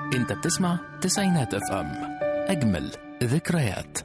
انت بتسمع تسعينات اف ام اجمل ذكريات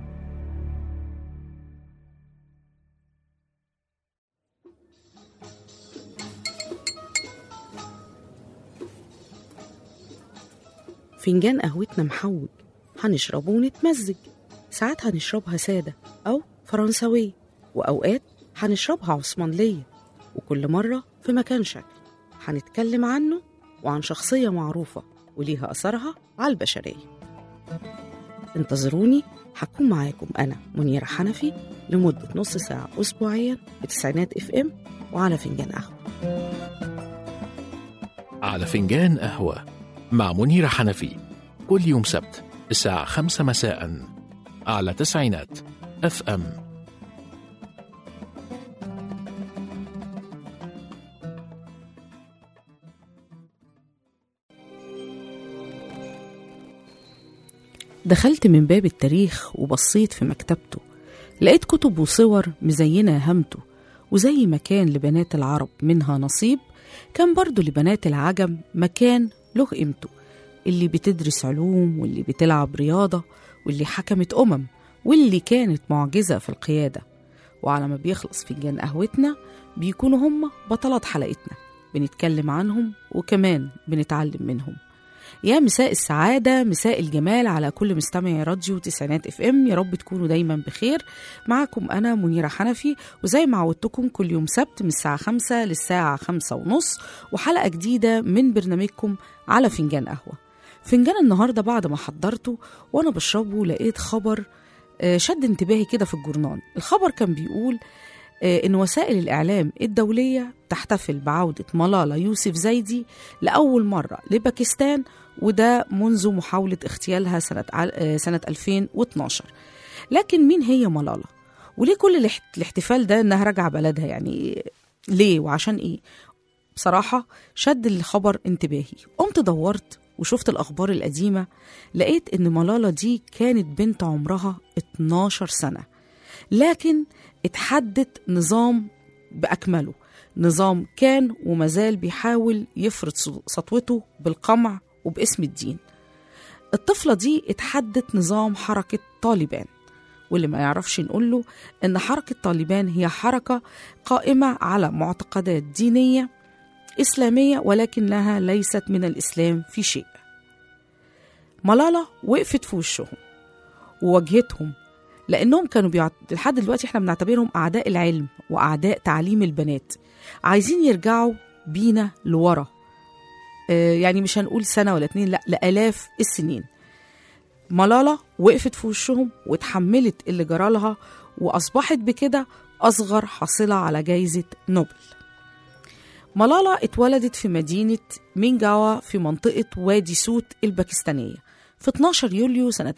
فنجان قهوتنا محوج هنشربه ونتمزج ساعات هنشربها سادة أو فرنساوية وأوقات هنشربها عثمانلية وكل مرة في مكان شكل هنتكلم عنه وعن شخصية معروفة وليها أثرها على البشرية انتظروني هكون معاكم أنا منيرة حنفي لمدة نص ساعة أسبوعيا بتسعينات اف ام وعلى فنجان قهوة على فنجان قهوة مع منيرة حنفي كل يوم سبت الساعة خمسة مساء على تسعينات اف ام دخلت من باب التاريخ وبصيت في مكتبته لقيت كتب وصور مزينة هامته وزي ما كان لبنات العرب منها نصيب كان برضو لبنات العجم مكان له قيمته اللي بتدرس علوم واللي بتلعب رياضة واللي حكمت أمم واللي كانت معجزة في القيادة وعلى ما بيخلص فنجان قهوتنا بيكونوا هم بطلات حلقتنا بنتكلم عنهم وكمان بنتعلم منهم يا مساء السعادة مساء الجمال على كل مستمعي راديو تسعينات اف ام يا رب تكونوا دايما بخير معكم أنا منيرة حنفي وزي ما عودتكم كل يوم سبت من الساعة خمسة للساعة خمسة ونص وحلقة جديدة من برنامجكم على فنجان قهوة فنجان النهاردة بعد ما حضرته وأنا بشربه لقيت خبر آه، شد انتباهي كده في الجورنال الخبر كان بيقول آه، إن وسائل الإعلام الدولية تحتفل بعودة ملالا يوسف زايدي لأول مرة لباكستان وده منذ محاولة اغتيالها سنة ع- آه، سنة 2012 لكن مين هي ملالا؟ وليه كل الاحت- الاحتفال ده إنها راجعة بلدها يعني ليه وعشان إيه؟ بصراحة شد الخبر انتباهي قمت دورت وشفت الأخبار القديمة لقيت إن ملالا دي كانت بنت عمرها 12 سنة لكن اتحدت نظام بأكمله نظام كان ومازال بيحاول يفرض سطوته بالقمع وباسم الدين الطفلة دي اتحدت نظام حركة طالبان واللي ما يعرفش نقول له إن حركة طالبان هي حركة قائمة على معتقدات دينية إسلامية ولكنها ليست من الإسلام في شيء ملالا وقفت في وشهم وواجهتهم لأنهم كانوا بيعت... لحد دلوقتي احنا بنعتبرهم أعداء العلم وأعداء تعليم البنات عايزين يرجعوا بينا لورا آه يعني مش هنقول سنة ولا اتنين لا لآلاف السنين ملالا وقفت في وشهم واتحملت اللي جرالها وأصبحت بكده أصغر حاصلة على جايزة نوبل ملالا اتولدت في مدينة مينجاوا في منطقة وادي سوت الباكستانية في 12 يوليو سنة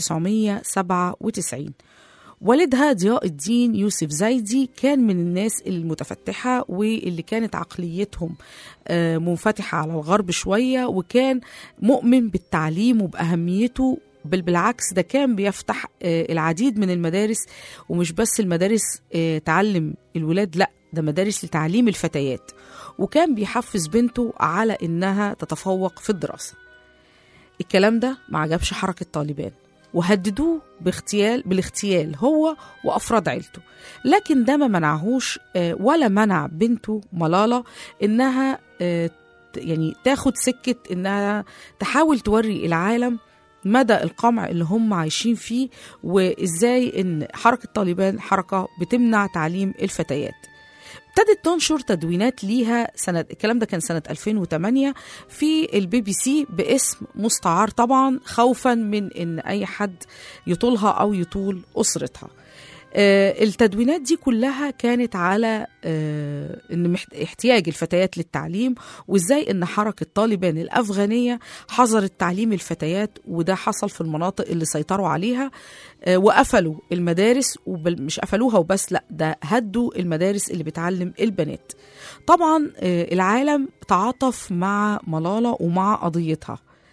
1997 والدها ضياء الدين يوسف زايدي كان من الناس المتفتحة واللي كانت عقليتهم آه، منفتحة على الغرب شوية وكان مؤمن بالتعليم وبأهميته بل بالعكس ده كان بيفتح آه، العديد من المدارس ومش بس المدارس آه، تعلم الولاد لا ده مدارس لتعليم الفتيات وكان بيحفز بنته على إنها تتفوق في الدراسة الكلام ده ما عجبش حركة طالبان وهددوه باغتيال بالاغتيال هو وافراد عيلته لكن ده ما منعهوش آه، ولا منع بنته ملالا انها آه، ت- يعني تاخد سكه انها تحاول توري العالم مدى القمع اللي هم عايشين فيه وازاي ان حركه طالبان حركه بتمنع تعليم الفتيات ابتدت تنشر تدوينات ليها سنة الكلام ده كان سنة 2008 في البي بي سي باسم مستعار طبعا خوفا من ان اي حد يطولها او يطول اسرتها آه، التدوينات دي كلها كانت على آه، ان محت- احتياج الفتيات للتعليم وازاي ان حركه طالبان الافغانيه حظرت تعليم الفتيات وده حصل في المناطق اللي سيطروا عليها آه، وقفلوا المدارس ومش قفلوها وبس لا ده هدوا المدارس اللي بتعلم البنات طبعا آه، العالم تعاطف مع ملالا ومع قضيتها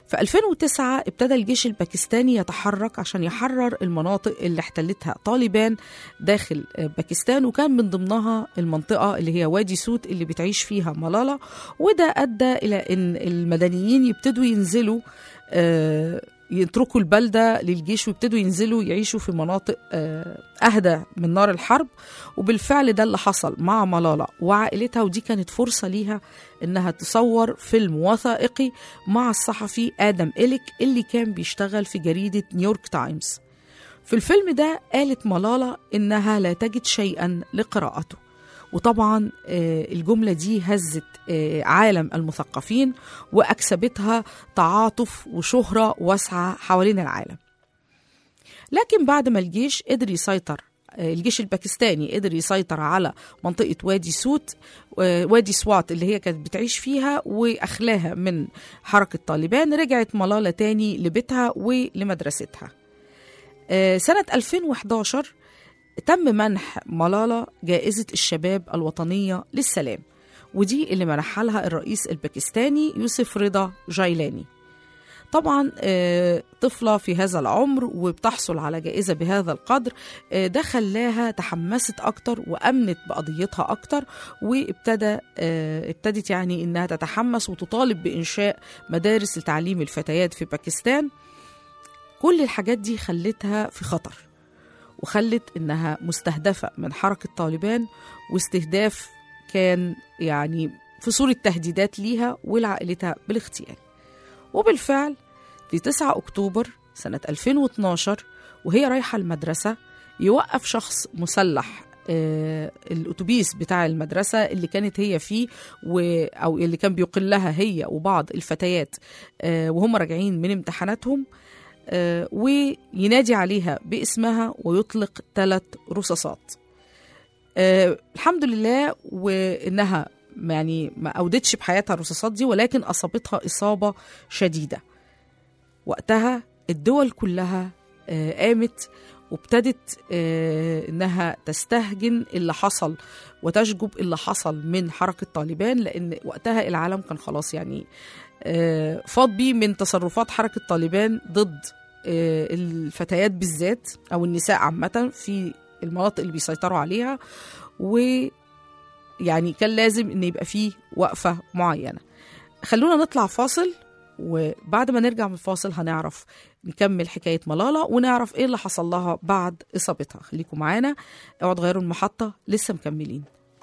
في 2009 ابتدى الجيش الباكستاني يتحرك عشان يحرر المناطق اللي احتلتها طالبان داخل باكستان وكان من ضمنها المنطقة اللي هي وادي سوت اللي بتعيش فيها ملالا وده أدى إلى أن المدنيين يبتدوا ينزلوا آه، يتركوا البلدة للجيش ويبتدوا ينزلوا يعيشوا في مناطق آه، أهدى من نار الحرب وبالفعل ده اللي حصل مع ملالا وعائلتها ودي كانت فرصة ليها إنها تصور فيلم وثائقي مع الصحفي آدم إليك اللي كان بيشتغل في جريدة نيويورك تايمز في الفيلم ده قالت ملالا إنها لا تجد شيئا لقراءته وطبعا آه، الجملة دي هزت آه، عالم المثقفين وأكسبتها تعاطف وشهرة واسعة حوالين العالم لكن بعد ما الجيش قدر يسيطر آه، الجيش الباكستاني قدر يسيطر على منطقة وادي سوت آه، وادي سوات اللي هي كانت بتعيش فيها وأخلاها من حركة طالبان رجعت ملالا تاني لبيتها ولمدرستها آه، سنة 2011 تم منح ملالا جائزة الشباب الوطنية للسلام ودي اللي منحها لها الرئيس الباكستاني يوسف رضا جايلاني طبعا آه، طفلة في هذا العمر وبتحصل على جائزة بهذا القدر آه، ده خلاها تحمست أكتر وأمنت بقضيتها أكتر وابتدى آه، ابتدت يعني إنها تتحمس وتطالب بإنشاء مدارس لتعليم الفتيات في باكستان كل الحاجات دي خلتها في خطر وخلت إنها مستهدفة من حركة طالبان واستهداف كان يعني في صورة تهديدات ليها ولعائلتها بالاغتيال وبالفعل في 9 أكتوبر سنة 2012 وهي رايحة المدرسة يوقف شخص مسلح آه، الأتوبيس بتاع المدرسة اللي كانت هي فيه و أو اللي كان بيقلها هي وبعض الفتيات آه، وهم راجعين من امتحاناتهم آه، وينادي عليها باسمها ويطلق ثلاث رصاصات آه، الحمد لله وإنها يعني ما أودتش بحياتها الرصاصات دي ولكن أصابتها إصابة شديدة وقتها الدول كلها آه، قامت وابتدت آه، انها تستهجن اللي حصل وتشجب اللي حصل من حركه طالبان لان وقتها العالم كان خلاص يعني آه، فاض بيه من تصرفات حركه طالبان ضد آه، الفتيات بالذات او النساء عامه في المناطق اللي بيسيطروا عليها ويعني كان لازم ان يبقى فيه وقفه معينه خلونا نطلع فاصل وبعد ما نرجع من الفاصل هنعرف نكمل حكاية ملالا ونعرف ايه اللي حصل لها بعد إصابتها خليكم معانا اوعوا تغيروا المحطة لسه مكملين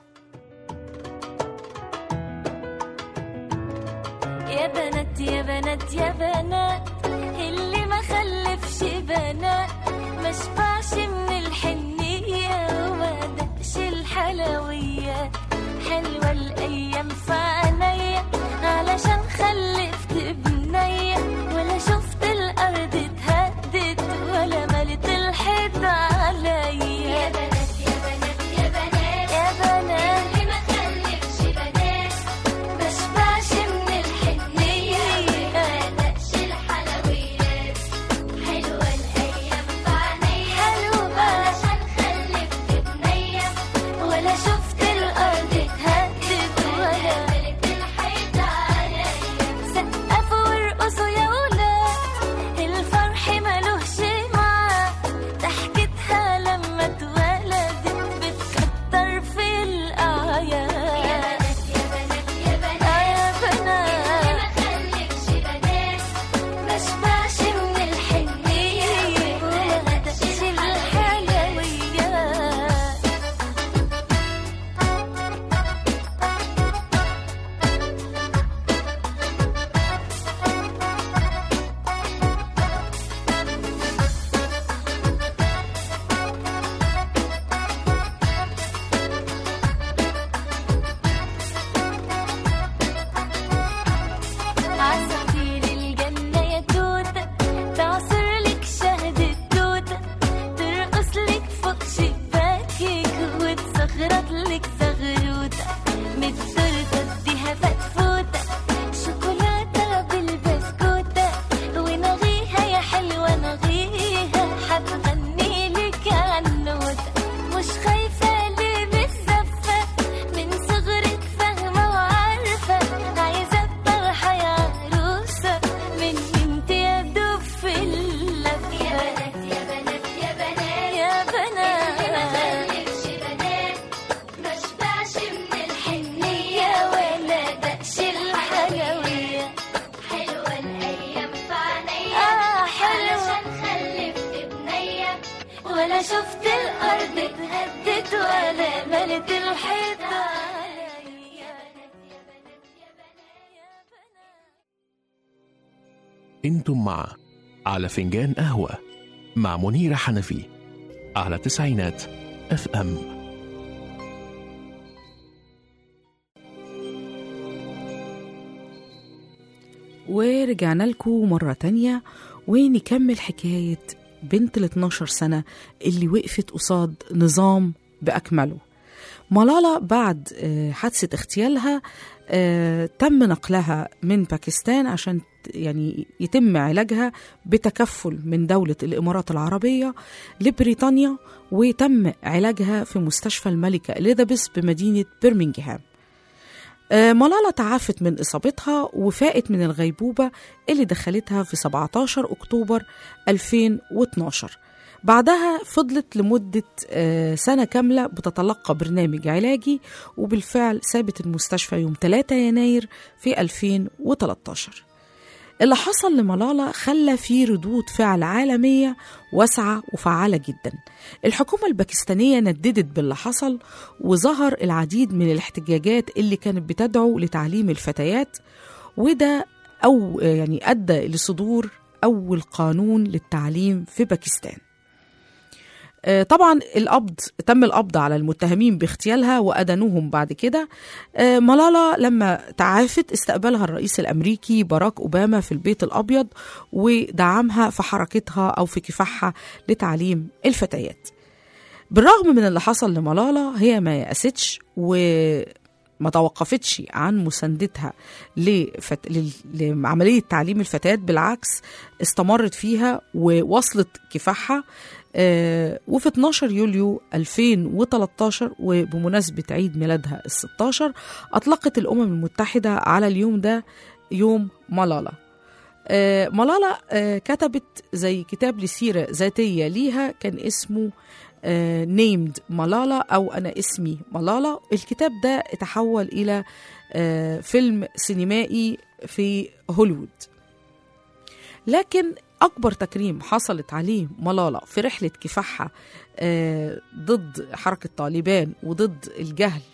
يا بنات يا بنات يا بنات اللي ما خلفش بنات ما شبعش من الحنية وما دقش الحلويات حلوة الأيام في عينيا علشان خلفت بنية ولا شفت الأرض اتهدت ولا ملت الحيط عليا يا بنات يا بنات يا بنات يا بنات اللي ما خلفش بنات ما شبعش من الحنية ما دقش الحلويات حلوة الأيام في عينيا حلوة الأرض اتهدت ولا ملت الحيطة يا انتم مع على فنجان قهوة مع منيرة حنفي على تسعينات اف ام ورجعنا لكم مرة تانية ونكمل حكاية بنت ال 12 سنة اللي وقفت قصاد نظام بأكمله ملالا بعد آه، حادثة اغتيالها آه، تم نقلها من باكستان عشان ت- يعني يتم علاجها بتكفل من دولة الإمارات العربية لبريطانيا وتم علاجها في مستشفى الملكة إليزابيث بمدينة برمنغهام آه، ملالا تعافت من إصابتها وفاقت من الغيبوبة اللي دخلتها في 17 أكتوبر 2012 بعدها فضلت لمدة آه، سنة كاملة بتتلقى برنامج علاجي وبالفعل سابت المستشفى يوم 3 يناير في 2013 اللي حصل لملالا خلى في ردود فعل عالمية واسعة وفعالة جدا الحكومة الباكستانية نددت باللي حصل وظهر العديد من الاحتجاجات اللي كانت بتدعو لتعليم الفتيات وده أو يعني أدى لصدور أول قانون للتعليم في باكستان آه، طبعا القبض تم القبض على المتهمين باغتيالها وأدانوهم بعد كده آه، ملالا لما تعافت استقبلها الرئيس الأمريكي باراك أوباما في البيت الأبيض ودعمها في حركتها أو في كفاحها لتعليم الفتيات بالرغم من اللي حصل لملالا هي ما يأستش وما توقفتش عن مساندتها لفت... لل- لعملية تعليم الفتيات بالعكس استمرت فيها ووصلت كفاحها آه، وفي 12 يوليو 2013 وبمناسبة عيد ميلادها ال 16 أطلقت الأمم المتحدة على اليوم ده يوم ملالا آه، ملالا آه، كتبت زي كتاب لسيرة ذاتية ليها كان اسمه نيمد ملالا أو أنا اسمي ملالا الكتاب ده اتحول إلى آه، فيلم سينمائي في هوليوود لكن أكبر تكريم حصلت عليه ملالا في رحلة كفاحها آه، ضد حركة طالبان وضد الجهل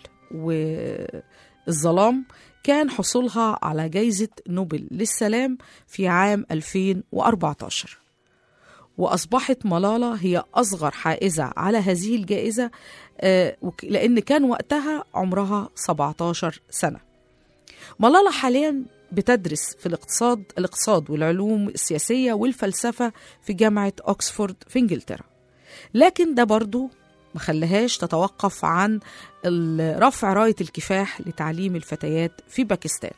والظلام كان حصولها على جائزة نوبل للسلام في عام 2014 وأصبحت ملالا هي أصغر حائزة على هذه الجائزة آه، وك- لأن كان وقتها عمرها 17 سنة ملالا حاليا بتدرس في الاقتصاد الاقتصاد والعلوم السياسية والفلسفة في جامعة أكسفورد في إنجلترا لكن ده برضو ما خلهاش تتوقف عن ال- رفع راية الكفاح لتعليم الفتيات في باكستان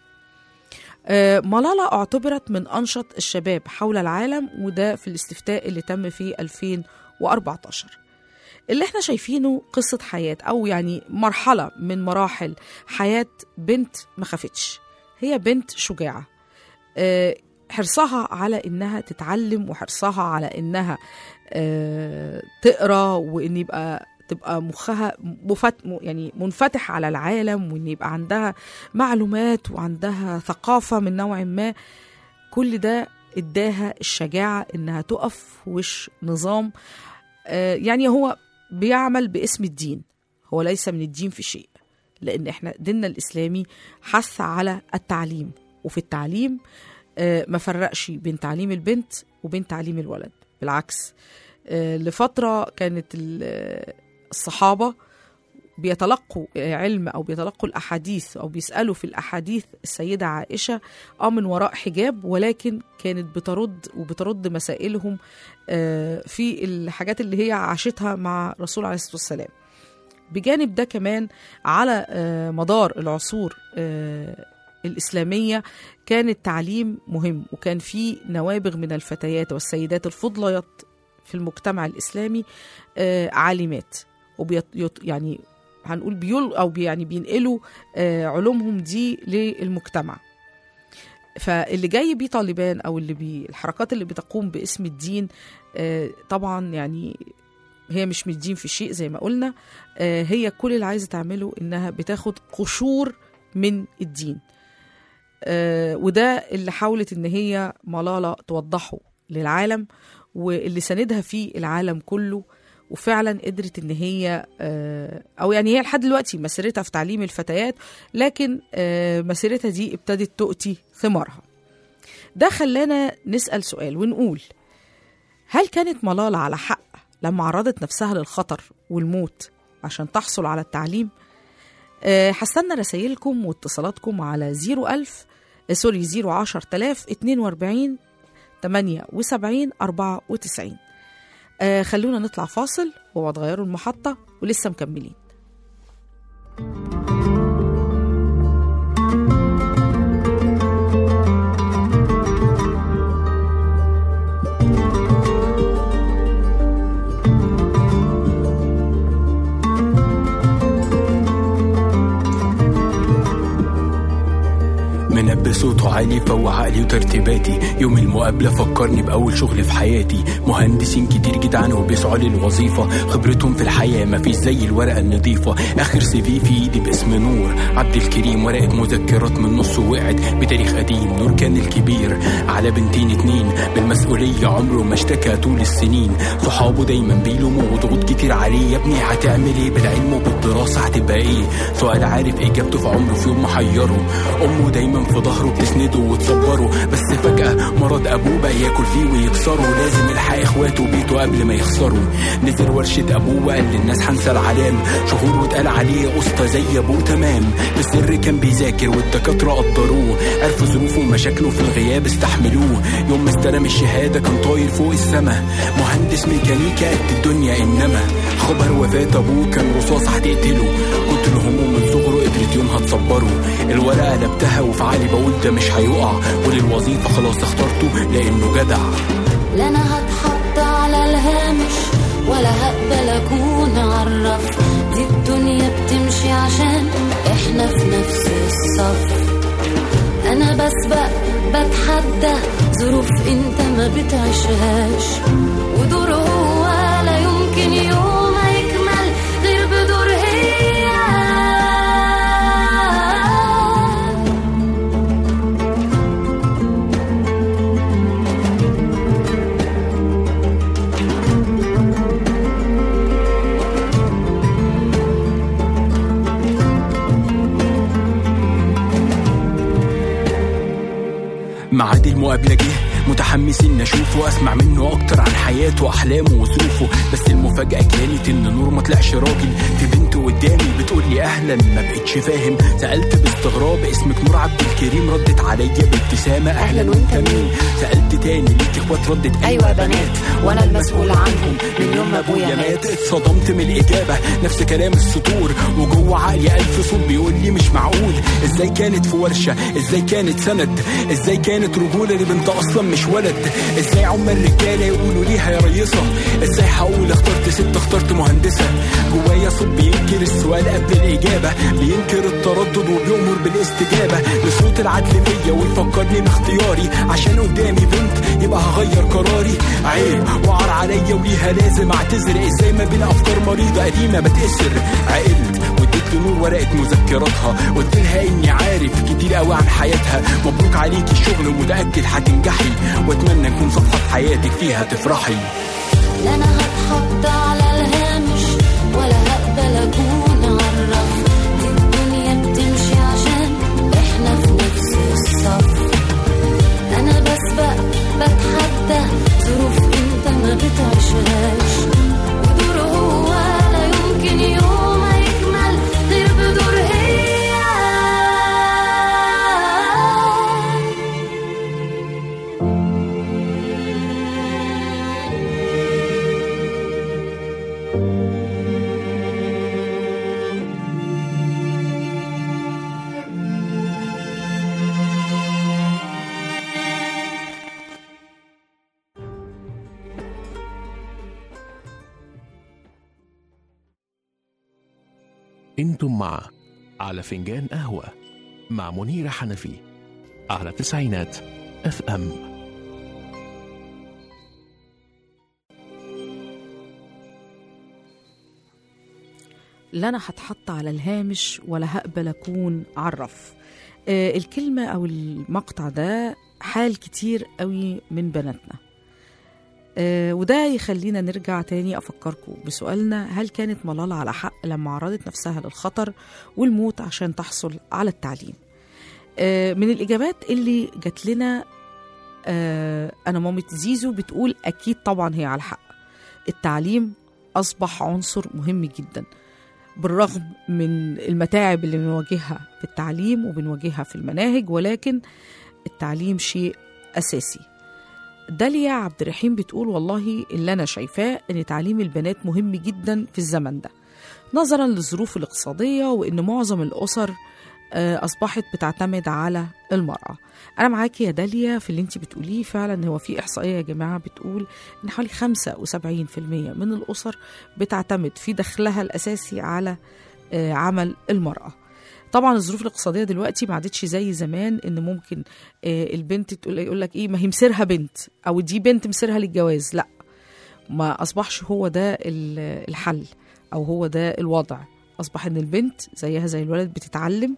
آه، ملالا اعتبرت من أنشط الشباب حول العالم وده في الاستفتاء اللي تم في 2014 اللي احنا شايفينه قصة حياة أو يعني مرحلة من مراحل حياة بنت ما خافتش هي بنت شجاعة آه، حرصها على إنها تتعلم وحرصها على إنها آه، تقرا وإن يبقى تبقى مخها مفت يعني منفتح على العالم وإن يبقى عندها معلومات وعندها ثقافة من نوع ما كل ده اداها الشجاعة إنها تقف في وش نظام آه، يعني هو بيعمل باسم الدين هو ليس من الدين في شيء لأن احنا ديننا الإسلامي حث على التعليم وفي التعليم آه، ما فرقش بين تعليم البنت وبين تعليم الولد بالعكس آه، لفترة كانت ال- الصحابة بيتلقوا علم او بيتلقوا الاحاديث او بيسالوا في الاحاديث السيده عائشه اه من وراء حجاب ولكن كانت بترد وبترد مسائلهم آه، في الحاجات اللي هي عاشتها مع رسول عليه الصلاه والسلام بجانب ده كمان على آه، مدار العصور آه، الإسلامية كان التعليم مهم وكان في نوابغ من الفتيات والسيدات الفضليات في المجتمع الإسلامي آه، عالمات وبيط يط- يعني هنقول بيول أو بي- يعني بينقلوا آه، علومهم دي للمجتمع فاللي جاي بيه طالبان او اللي بي الحركات اللي بتقوم باسم الدين آه، طبعا يعني هي مش من الدين في شيء زي ما قلنا آه، هي كل اللي عايزه تعمله انها بتاخد قشور من الدين آه، وده اللي حاولت ان هي ملالا توضحه للعالم واللي ساندها فيه العالم كله وفعلا قدرت ان هي آه، او يعني هي لحد دلوقتي مسيرتها في تعليم الفتيات لكن آه، مسيرتها دي ابتدت تؤتي ثمارها ده خلانا نسأل سؤال ونقول هل كانت ملالة على حق لما عرضت نفسها للخطر والموت عشان تحصل على التعليم؟ آه، هستنى رسايلكم واتصالاتكم على 01000 آه، سوري 010 42 78 94 آه خلونا نطلع فاصل وتغيروا المحطة ولسه مكملين منبه صوته عالي فوق عقلي وترتيباتي يوم المقابلة فكرني بأول شغل في حياتي مهندسين كتير جدعان وبيسعوا للوظيفة خبرتهم في الحياة مفيش زي الورقة النظيفة آخر سي في في إيدي باسم نور عبد الكريم ورقة مذكرات من نص وقعت بتاريخ قديم نور كان الكبير على بنتين اتنين بالمسؤولية عمره ما اشتكى طول السنين صحابه دايما بيلوموا وضغوط كتير عليه يا ابني هتعمل ايه بالعلم وبالدراسة هتبقى ايه سؤال عارف اجابته في عمره في يوم محيره امه دايما في ظهره بتسنده وتصبره بس فجأة مرض ابوه بقى ياكل فيه ويكسره لازم يلحق اخواته وبيته قبل ما يخسروا نزل ورشة ابوه وقال للناس هنسى العلام شهور واتقال عليه اسطى زي ابوه تمام بالسر كان بيذاكر والدكاترة قدروه عرفوا ظروفه ومشاكله في الغياب استحملوه يوم ما استلم الشهادة كان طاير فوق السما مهندس ميكانيكا قد الدنيا انما خبر وفاة ابوه كان رصاص هتقتله كنت الهموم من صغره قدرت يومها تصبره الورقة قلبتها وفي عقلي بقول ده مش هيقع وللوظيفة خلاص اخترته لانه جدع لا انا هتحط على الهامش ولا هقبل اكون عرف دي الدنيا بتمشي عشان احنا في نفس الصف انا بسبق بتحدى ظروف انت ما بتعيشهاش ودور هو لا يمكن يوم يكمل غير بدور هي ميعاد المقابلة جه متحمسين نشوفه واسمع منه اكتر عن حياته واحلامه وظروفه بس المفاجأة كانت ان نور ما طلعش راجل في بنت قدامي بتقول لي اهلا ما بقتش فاهم سألت باستغراب اسمك نور عبد الكريم ردت عليا بابتسامة اهلا وانت مين سألت تاني ليك اخوات ردت أيوة بنات، وأنا المسؤولة عنهم من يوم ما أبويا مات. اتصدمت من الإجابة نفس كلام السطور وجوه عقلي ألف صوت بيقول لي مش معقول إزاي كانت في ورشة إزاي كانت سند إزاي كانت رجولة لبنت أصلا مش ولد إزاي عم الرجالة يقولوا ليها يا ريصة إزاي هقول اخترت ست اخترت مهندسة جوايا صوت بينكر السؤال قبل الإجابة بينكر التردد وبيأمر بالاستجابة لصوت العدل فيا ويفكرني باختياري عشان قدامي بنت يبقى هغير قراري عيب وعر عليا وليها لازم اعتذر ازاي ما بين افكار مريضه قديمه بتأسر عقلت واديت لنور ورقه مذكراتها قلت لها اني عارف كتير قوي عن حياتها مبروك عليكي الشغل ومتاكد هتنجحي واتمنى يكون صفحه حياتك فيها تفرحي لا انا هتحط على الهامش ولا هقبل اكون عرف دي الدنيا بتمشي عشان احنا في نفس الصف انا بسبق بتحدى ظروف انت ما بتعيشهاش ودور هو لا يمكن يوم يكمل غير بدور هي انتم مع على فنجان قهوة مع منيرة حنفي على تسعينات اف ام لا انا هتحط على الهامش ولا هقبل اكون عرف آه الكلمه او المقطع ده حال كتير قوي من بناتنا آه وده يخلينا نرجع تاني أفكركم بسؤالنا هل كانت ملالة على حق لما عرضت نفسها للخطر والموت عشان تحصل على التعليم آه من الإجابات اللي جات لنا آه أنا مامة زيزو بتقول أكيد طبعا هي على الحق التعليم أصبح عنصر مهم جدا بالرغم من المتاعب اللي بنواجهها في التعليم وبنواجهها في المناهج ولكن التعليم شيء أساسي داليا عبد الرحيم بتقول والله اللي أنا شايفاه إن تعليم البنات مهم جدا في الزمن ده نظرا للظروف الاقتصادية وإن معظم الأسر آه، أصبحت بتعتمد على المرأة أنا معاكي يا داليا في اللي أنت بتقوليه فعلا هو في إحصائية يا جماعة بتقول إن حوالي 75% من الأسر بتعتمد في دخلها الأساسي على آه، عمل المرأة طبعا الظروف الاقتصاديه دلوقتي ما عادتش زي زمان ان ممكن آه، البنت تقول يقول لك ايه ما هي مسيرها بنت او دي بنت مسيرها للجواز لا ما اصبحش هو ده ال- الحل او هو ده الوضع اصبح ان البنت زيها زي الولد بتتعلم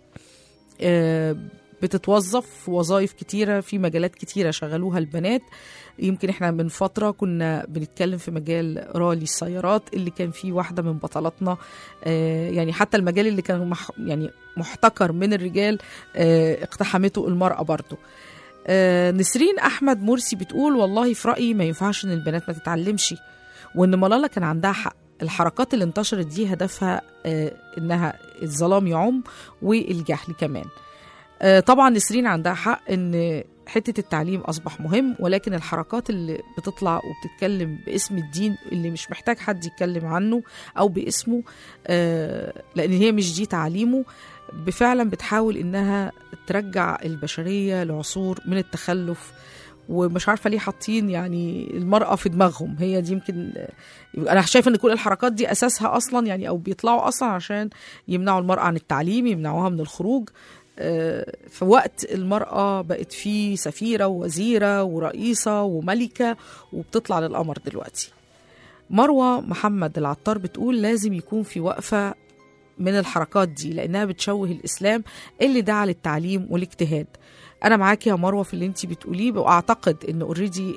آه، بتتوظف في وظائف كتيرة في مجالات كتيرة شغلوها البنات يمكن احنا من فترة كنا بنتكلم في مجال رالي السيارات اللي كان فيه واحدة من بطلاتنا آه، يعني حتى المجال اللي كان مح يعني محتكر من الرجال آه، اقتحمته المرأة برضه آه، نسرين أحمد مرسي بتقول والله في رأيي ما ينفعش إن البنات ما تتعلمش وإن ملالا كان عندها حق الحركات اللي انتشرت دي هدفها آه، إنها الظلام يعم والجهل كمان آه، طبعا نسرين عندها حق ان حته التعليم اصبح مهم ولكن الحركات اللي بتطلع وبتتكلم باسم الدين اللي مش محتاج حد يتكلم عنه او باسمه آه، لان هي مش دي تعليمه فعلا بتحاول انها ترجع البشريه لعصور من التخلف ومش عارفه ليه حاطين يعني المراه في دماغهم هي دي يمكن انا شايفه ان كل الحركات دي اساسها اصلا يعني او بيطلعوا اصلا عشان يمنعوا المراه عن التعليم يمنعوها من الخروج آه، في وقت المرأة بقت فيه سفيرة ووزيرة ورئيسة وملكة وبتطلع للقمر دلوقتي مروة محمد العطار بتقول لازم يكون في وقفة من الحركات دي لأنها بتشوه الإسلام اللي دعا للتعليم والاجتهاد أنا معاكي يا مروة في اللي انت بتقوليه وأعتقد أن اوريدي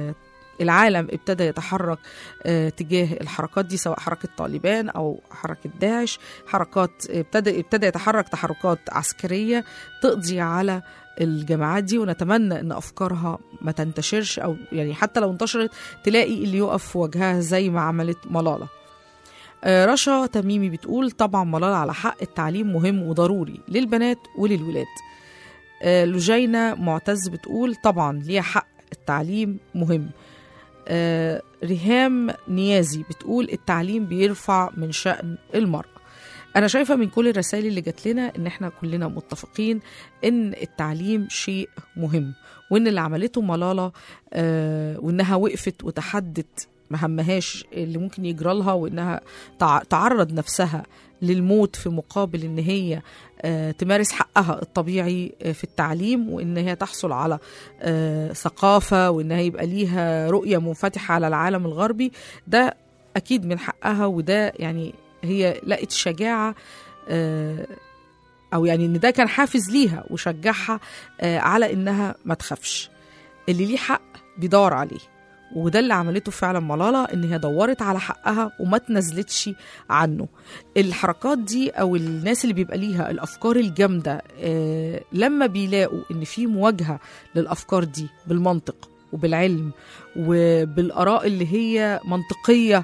العالم ابتدى يتحرك آه، تجاه الحركات دي سواء حركة طالبان أو حركة داعش حركات ابتدى ابتدى يتحرك تحركات عسكرية تقضي على الجماعات دي ونتمنى ان افكارها ما تنتشرش او يعني حتى لو انتشرت تلاقي اللي يقف في وجهها زي ما عملت ملاله آه، رشا تميمي بتقول طبعا ملاله على حق التعليم مهم وضروري للبنات وللولاد آه، لجينة معتز بتقول طبعا ليها حق التعليم مهم آه، ريهام نيازي بتقول التعليم بيرفع من شأن المرأة أنا شايفة من كل الرسائل اللي جات لنا إن إحنا كلنا متفقين إن التعليم شيء مهم وإن اللي عملته ملالة آه، وإنها وقفت وتحدت ما همهاش اللي ممكن يجرى لها وإنها تع- تعرض نفسها للموت في مقابل إن هي آه، تمارس حقها الطبيعي آه، في التعليم وإن هي تحصل على آه، ثقافة وإنها يبقى ليها رؤية منفتحة على العالم الغربي ده أكيد من حقها وده يعني هي لقت شجاعة آه، أو يعني إن ده كان حافز ليها وشجعها آه، على إنها ما تخافش اللي ليه حق بيدور عليه وده اللي عملته فعلا ملالا ان هي دورت على حقها وما تنزلتش عنه الحركات دي او الناس اللي بيبقى ليها الافكار الجامده آه لما بيلاقوا ان في مواجهه للافكار دي بالمنطق وبالعلم وبالاراء اللي هي منطقيه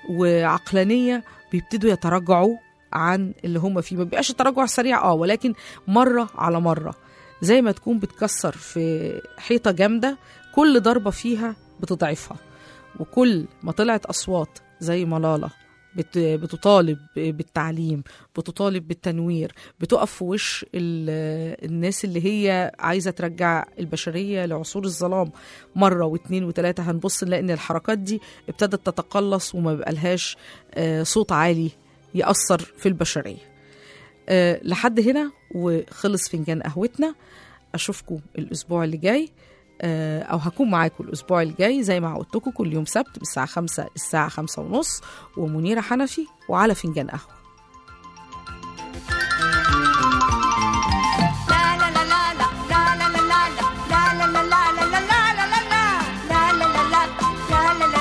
وعقلانيه بيبتدوا يتراجعوا عن اللي هم فيه ما بيبقاش التراجع سريع اه ولكن مره على مره زي ما تكون بتكسر في حيطه جامده كل ضربه فيها بتضعفها وكل ما طلعت اصوات زي ملاله بت- بتطالب بالتعليم بتطالب بالتنوير بتقف في وش ال- الناس اللي هي عايزه ترجع البشريه لعصور الظلام مره واثنين وثلاثه هنبص نلاقي ان الحركات دي ابتدت تتقلص وما بقالهاش آه، صوت عالي ياثر في البشريه آه، لحد هنا وخلص فنجان قهوتنا اشوفكم الاسبوع اللي جاي آه، او هكون معاكم الاسبوع الجاي زي ما عودتكم كل يوم سبت من الساعه 5 الساعه 5 ونص ومنيره حنفي وعلى فنجان قهوه لا لا لا لا لا لا لا لا لا لا لا لا لا لا لا لا لا لا لا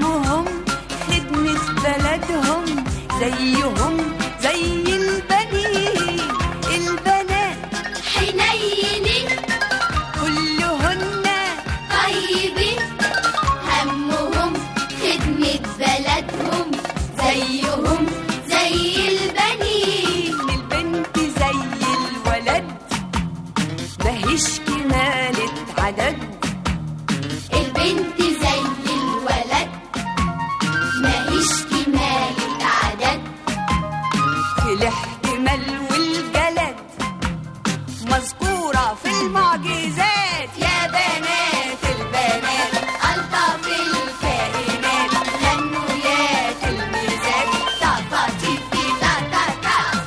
همهم خدمة بلدهم زيهم زي البنين البنات حنينين كلهن طيبين همهم خدمة بلدهم زيهم زي البنين البنت زي الولد ماهيش كمالة عدد البنت زي الولد ماهيش كمالة عدد في الاحتمال والجلد مذكورة في المعجزات يا بنات البنات ألطف الكائنات غنوا يا تلميذات طفاتيفي تا تا تا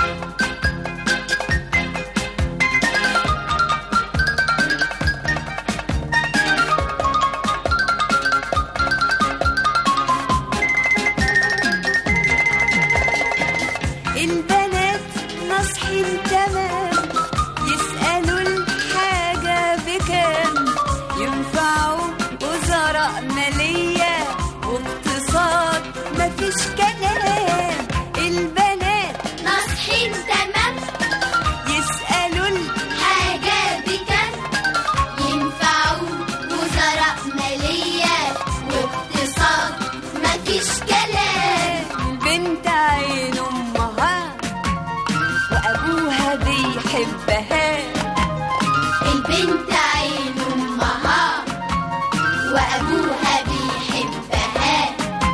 البنات ناصحين تمام يسألوا الحاجة بكام ينفعوا وزراء مالية واقتصاد مفيش كلام البنات ناصحين تمام يسألوا الحاجة حاجة بكم ينفعوا وزراء مالية واقتصاد مفيش كلام البنت عين أمها وأبوها بيحبها البنت عين أمها وأبوها بيحبها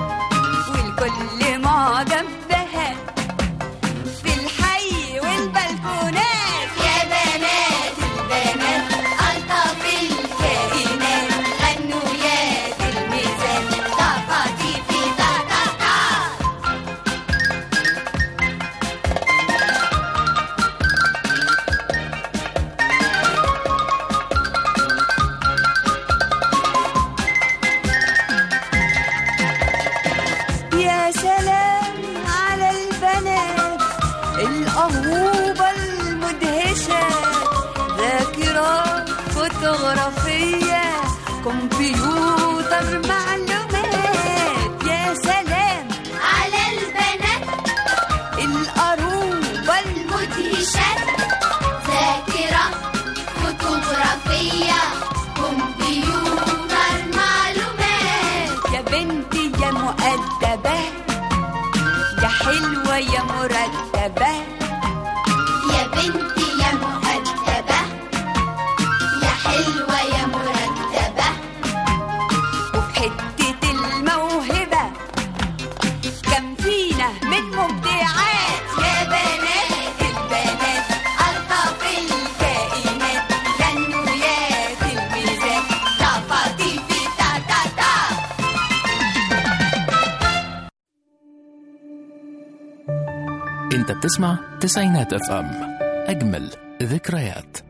والكل معجب بها في الحي والبلكونات يا بنات البنات ألطف الكائنات غنوا يا تلميذات طفاتيفي تا تا تا يا سلام على البنات الأهوبة المدهشة ذاكرة فوتوغرافية كمبيوتر معلومات يا سلام على البنات الأروبة الم... مدهشات ذاكرة فوتوغرافية كمبيوتر معلومات يا بنتي يا مؤدبة يا حلوة يا مرتبة يا بنتي يا مؤدبة يا حلوة يا مرتبة وفي حتة الموهبة كم فينا من مبدعات يا بنات البنات ألطف الكائنات غنوا يا تلميذات طفاتيفي تا تا تا انت بتسمع تسعينات اف ام اجمل ذكريات